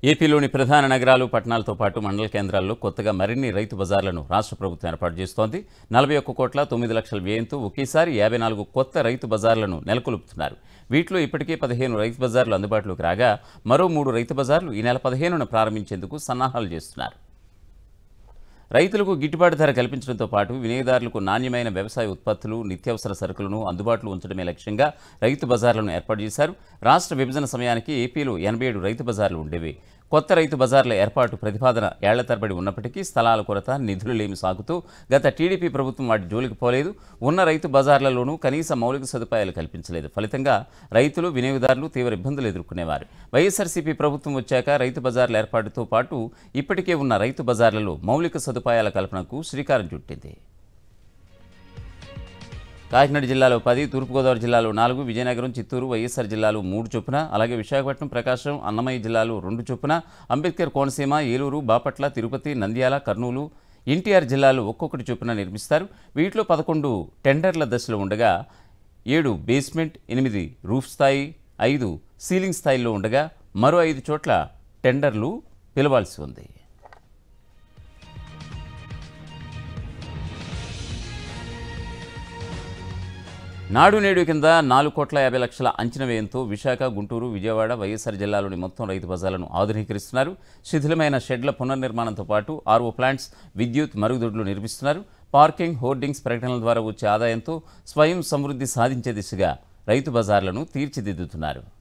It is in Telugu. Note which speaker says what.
Speaker 1: ఏపీలోని ప్రధాన నగరాలు పట్టణాలతో పాటు మండల కేంద్రాల్లో కొత్తగా మరిన్ని రైతు బజార్లను రాష్ట్ర ప్రభుత్వం ఏర్పాటు చేస్తోంది నలభై ఒక్క కోట్ల తొమ్మిది లక్షల వ్యయంతో ఒకేసారి యాభై నాలుగు కొత్త రైతు బజార్లను నెలకొల్పుతున్నారు వీటిలో ఇప్పటికే పదిహేను రైతు బజార్లు అందుబాటులోకి రాగా మరో మూడు రైతు బజార్లు ఈ నెల పదిహేనున ప్రారంభించేందుకు సన్నాహాలు చేస్తున్నారు రైతులకు గిట్టుబాటు ధర కల్పించడంతో పాటు వినియోగదారులకు నాణ్యమైన వ్యవసాయ ఉత్పత్తులు నిత్యావసర సరుకులను అందుబాటులో ఉంచడమే లక్ష్యంగా రైతు బజార్లను ఏర్పాటు చేశారు రాష్ట్ర విభజన సమయానికి ఏపీలో ఎనభై ఏడు రైతు బజార్లు ఉండేవి కొత్త రైతు బజార్ల ఏర్పాటు ప్రతిపాదన ఏళ్ల తరబడి ఉన్నప్పటికీ స్థలాల కొరత నిధులు లేమి సాగుతూ గత టీడీపీ ప్రభుత్వం వాటి జోలికి పోలేదు ఉన్న రైతు బజార్లలోనూ కనీస మౌలిక సదుపాయాలు కల్పించలేదు ఫలితంగా రైతులు వినియోగదారులు తీవ్ర ఇబ్బందులు ఎదుర్కొనేవారు వైఎస్ఆర్సీపీ ప్రభుత్వం వచ్చాక రైతు బజార్ల ఏర్పాటుతో పాటు ఇప్పటికే ఉన్న రైతు బజార్లలో మౌలిక సదుపాయాల కల్పనకు శ్రీకారం చుట్టింది కాకినాడ జిల్లాలో పది తూర్పుగోదావరి జిల్లాలో నాలుగు విజయనగరం చిత్తూరు వైఎస్ఆర్ జిల్లాలో మూడు చొప్పున అలాగే విశాఖపట్నం ప్రకాశం అన్నమయ్య జిల్లాలో రెండు చొప్పున అంబేద్కర్ కోనసీమ ఏలూరు బాపట్ల తిరుపతి నంద్యాల కర్నూలు ఎన్టీఆర్ జిల్లాలో ఒక్కొక్కటి చొప్పున నిర్మిస్తారు వీటిలో పదకొండు టెండర్ల దశలో ఉండగా ఏడు బేస్మెంట్ ఎనిమిది రూఫ్ స్థాయి ఐదు సీలింగ్ స్థాయిలో ఉండగా మరో ఐదు చోట్ల టెండర్లు పిలవాల్సి ఉంది నాడు నేడు కింద నాలుగు కోట్ల యాభై లక్షల అంచనా వ్యయంతో విశాఖ గుంటూరు విజయవాడ వైఎస్ఆర్ జిల్లాలోని మొత్తం రైతు బజార్లను ఆధునీకరిస్తున్నారు శిథిలమైన షెడ్ల పునర్నిర్మాణంతో పాటు ఆర్ఓ ప్లాంట్స్ విద్యుత్ మరుగుదొడ్లు నిర్మిస్తున్నారు పార్కింగ్ హోర్డింగ్స్ ప్రకటనల ద్వారా వచ్చే ఆదాయంతో స్వయం సమృద్ధి సాధించే దిశగా రైతు బజార్లను తీర్చిదిద్దుతున్నారు